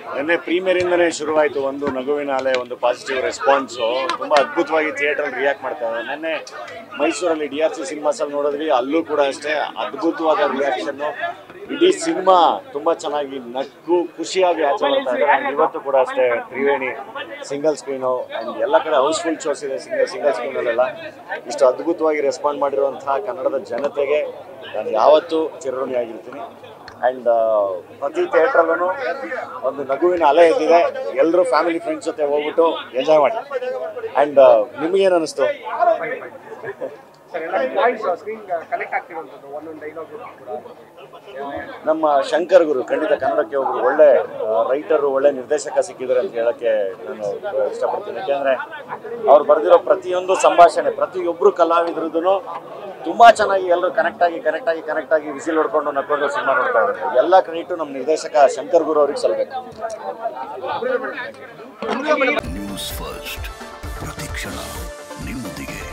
ನಿನ್ನೆ ಪ್ರೀಮಿಯರಿಂದನೇ ಶುರುವಾಯಿತು ಒಂದು ನಗುವಿನ ಅಲೆ ಒಂದು ಪಾಸಿಟಿವ್ ರೆಸ್ಪಾನ್ಸು ತುಂಬ ಅದ್ಭುತವಾಗಿ ಥಿಯೇಟ್ರಲ್ಲಿ ರಿಯಾಕ್ಟ್ ಮಾಡ್ತಾ ಇದ್ದಾರೆ ನಿನ್ನೆ ಮೈಸೂರಲ್ಲಿ ಡಿ ಆರ್ ಸಿ ಸಿನಿಮಾಸಲ್ಲಿ ನೋಡಿದ್ವಿ ಅಲ್ಲೂ ಕೂಡ ಅಷ್ಟೇ ಅದ್ಭುತವಾದ ರಿಯಾಕ್ಷನ್ನು ಇಡೀ ಸಿನಿಮಾ ತುಂಬ ಚೆನ್ನಾಗಿ ನಕ್ಕು ಖುಷಿಯಾಗಿ ಆಚೆ ಬರ್ತಾ ಇದ್ದಾರೆ And ಇವತ್ತು ಕೂಡ ಅಷ್ಟೇ ತ್ರಿವೇಣಿ ಸಿಂಗಲ್ ಸ್ಕ್ರೀನು ಆ್ಯಂಡ್ ಎಲ್ಲ ಕಡೆ ಹೌಸ್ಫುಲ್ ಶೋಸ್ ಇದೆ ಸಿಂಗಲ್ ಸಿಂಗಲ್ ಸ್ಕ್ರೀನಲ್ಲೆಲ್ಲ ಇಷ್ಟು ಅದ್ಭುತವಾಗಿ ರೆಸ್ಪಾಂಡ್ ಮಾಡಿರುವಂತಹ ಕನ್ನಡದ ಜನತೆಗೆ ನಾನು ಯಾವತ್ತೂ ಚಿರಋಣಿಯಾಗಿರ್ತೀನಿ ಆ್ಯಂಡ್ ಪ್ರತಿ ಥಿಯೇಟ್ರಲ್ಲೂ ಒಂದು ನಗುವಿನ ಅಲೆ ಎದ್ದಿದೆ ಎಲ್ಲರೂ ಫ್ಯಾಮಿಲಿ ಫ್ರೆಂಡ್ಸ್ ಜೊತೆ ಹೋಗ್ಬಿಟ್ಟು ಎಂಜಾಯ್ ಮಾಡಿ ಆ್ಯಂಡ್ ನಿಮಗೇನು ಅನ್ನಿಸ್ತು ಸರ್ ಎಲ್ಲ ಪಾಯಿಂಟ್ಸ್ ಸ್ಕ್ರೀನ್ ಕನೆಕ್ಟ್ ಆಗ್ತಿರುವಂಥದ್ದು ಒಂದೊಂದು ಡೈಲಾಗ್ ಕೂಡ ನಮ್ಮ ಶಂಕರ್ ಗುರು ಖಂಡಿತ ಕನ್ನಡಕ್ಕೆ ಒಬ್ರು ಒಳ್ಳೆ ರೈಟರು ಒಳ್ಳೆ ನಿರ್ದೇಶಕ ಸಿಕ್ಕಿದ್ದಾರೆ ಅಂತ ಹೇಳಕ್ಕೆ ನಾನು ಇಷ್ಟಪಡ್ತೀನಿ ಯಾಕೆಂದ್ರೆ ಅವ್ರು ಬರೆದಿರೋ ಪ್ರತಿಯೊಂದು ಸಂಭಾಷಣೆ ಪ್ರತಿಯೊಬ್ಬರು ಕಲಾವಿದ್ರದ್ದು ತುಂಬಾ ಚೆನ್ನಾಗಿ ಎಲ್ಲರೂ ಕನೆಕ್ಟ್ ಆಗಿ ಕನೆಕ್ಟ್ ಆಗಿ ಕನೆಕ್ಟ್ ಆಗಿ ವಿಸಿಲ್ ಹೊಡ್ಕೊಂಡು ನಕ್ಕೊಂಡು ಸಿನಿಮಾ ನೋಡ್ತಾ ಇದ್ದಾರೆ ಎಲ್ಲ ಕ್ರೆಡಿಟು ನಮ್ಮ ನಿರ್ದೇಶಕ ಶಂಕರ್ ಗುರು ಅವ್ರಿಗೆ ಸಲ್ಬೇಕು ನ್ಯೂಸ್ ಫಸ್ಟ್ ಪ್ರತಿಕ್ಷಣ ನಿಮ್ಮೊಂದಿಗೆ